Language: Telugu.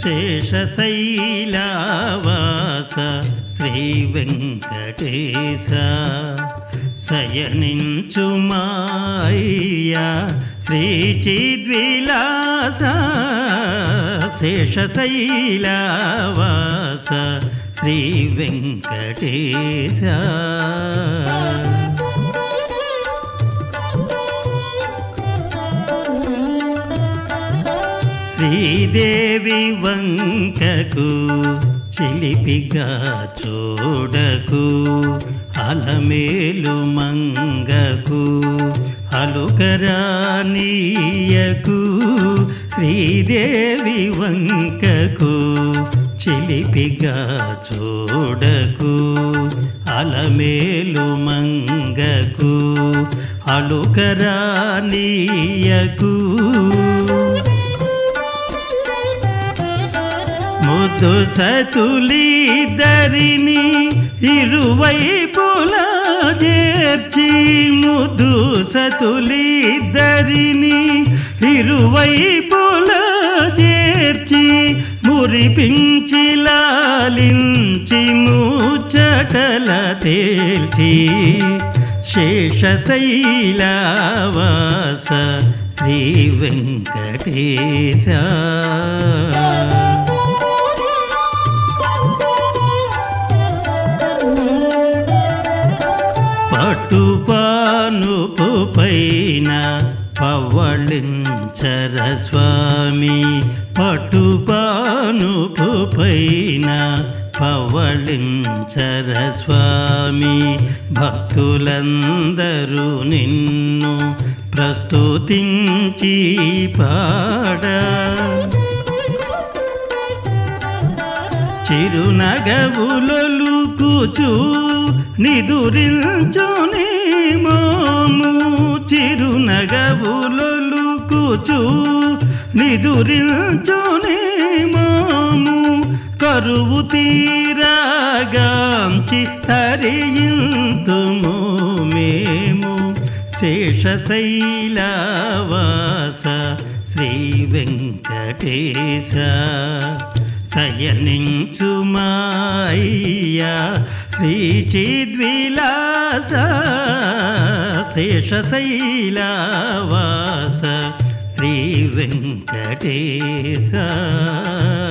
శేషశైలవాస శ్రీ వెంకటేశ శయనించు మాయ్యా శ్రీ చిద్విలాస శేషశైలవాస శ్రీ వెంకటేశ శ్రీదేవి వంకకు చిలిపిగా చూడకు అలమేలు మంగకు అలుకరానీయకు శ్రీదేవి వంకకు చిలిపిగా చూడకు అలమేలు మంగకు అలుకరానీయకు ముద్దు సతులిద్దరిని ఇరువైపులా చేర్చి ముద్దు సతులిద్దరిని ఇరువైపులా చేర్చి మురిపించి లాలించి ముచ్చటల తేల్చి శేషశైలవాస శ్రీ వెంకటేశ పట్టుపానుపు పైన పవ్వళించర స్వామి పట్టుపానుపు పైన పవ్వళించర స్వామి భక్తులందరూ నిన్ను ప్రస్తుతించి పాడ చిరునగవులొలుకుచు నిదురించుని మోము చిరునగవులొలుకుచు నిదురించుని మోము కరువు తీరాగాంచి తరియింతుము మేము శేషశైలవాస శ్రీ వెంకటేశ శయనించు మాయ్యా శ్రీ చిద్విలాస శేషశైలవాస శ్రీ వెంకటేశ